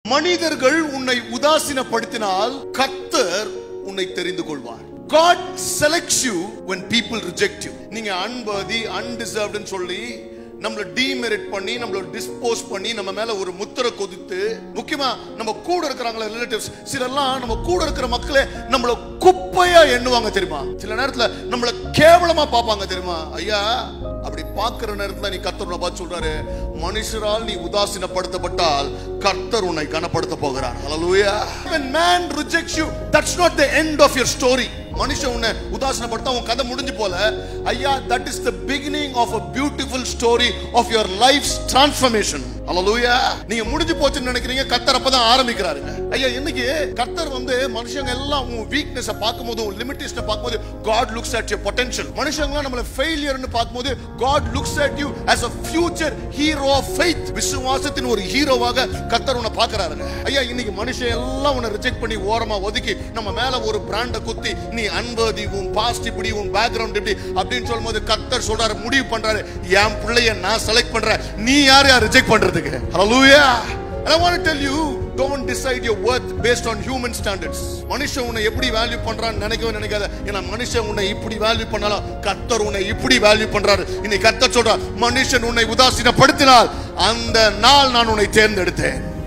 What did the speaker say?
மனிதர்கள் உன்னை உதாசீனப்படுத்தினால் கர்த்தர் உன்னை தெரிந்து கொள்வார் God selects you when people reject you. நீங்க அன்பதி அன்டிசர்வ்டுன்னு சொல்லி நம்மள டீமெரிட் பண்ணி நம்மள டிஸ்போஸ் பண்ணி நம்ம மேல ஒரு முத்திரை கொதித்து முக்கியமா நம்ம கூட இருக்கிறாங்களே ரிலேட்டிவ்ஸ் சிலர்லாம் நம்ம கூட இருக்கிற மக்களே நம்மள குப்பையா எண்ணுவாங்க தெரியுமா சில நேரத்துல நம்மள கேவலமா பார்ப்பாங்க தெரியுமா ஐயா அப்படி பார்க்கிற நேரத்துல நீ கர்த்தர் உன்னை பார்த்து சொல்றாரு மனுஷரால் நீ உதாசீனப்படுத்தப்பட்டால் கர்த்தர் உன்னை கனப்படுத்த போகிறார் ஹalleluya when man rejects you that's not the end of your story மனுஷன் உன்னை உதாசீனப்படுத்த உன் கதை முடிஞ்சு போல ஐயா that is the beginning of a beautiful story of your life's transformation ஹalleluya நீங்க முடிஞ்சு போச்சுன்னு நினைக்கிறீங்க கர்த்தர் அப்பதான் ஆரம்பிக்கிறாருங்க ஐயா இன்னைக்கு கர்த்தர் வந்து மனுஷங்க எல்லாம் உன் வீக்னஸ பார்க்கும்போது உன் லிமிட்டேஷனை பார்க்கும்போது God looks at your potential மனுஷங்க நம்மள ஃபெயிலியர்னு பார்க்கும்போது God looks at you as a future hero of faith விசுவாசத்தின் ஒரு ஹீரோவாக கர்த்தர் உன்னை பார்க்கறாருங்க ஐயா இன்னைக்கு மனுஷன் எல்லாம் உன்னை ரிஜெக்ட் பண்ணி ஓரமா ஒதுக்கி நம்ம மேல ஒரு பிராண்ட குத்தி நீ அன்பதி உன் பாஸ்ட் இப்படி உன் பேக்ரவுண்ட் இப்படி அப்படின்னு சொல்லும்போது கர்த்தர் சொல்றாரு முடிவு பண்றாரு என் பிள்ளைய நான் செலக்ட் பண்றேன் நீ யார் யார் ரிஜெக்ட் பண்றதுக்கு ஹalleluya And I want to tell you, don't decide your worth based on human standards. மனுஷன் உன்னை எப்படி வேல்யூ பண்றான்னு நினைக்கவே நினைக்காத ஏன்னா மனுஷன் உன்னை இப்படி வேல்யூ பண்ணாலும் கர்த்தர் உன்னை இப்படி வேல்யூ பண்றாரு இன்னைக்கு கர்த்தர் சொல்றார் மனுஷன் உன்னை உதாசீனப்படுத்தினால் அந்த நாள் நான் உன்னை தேர்ந்தெடுத்தேன்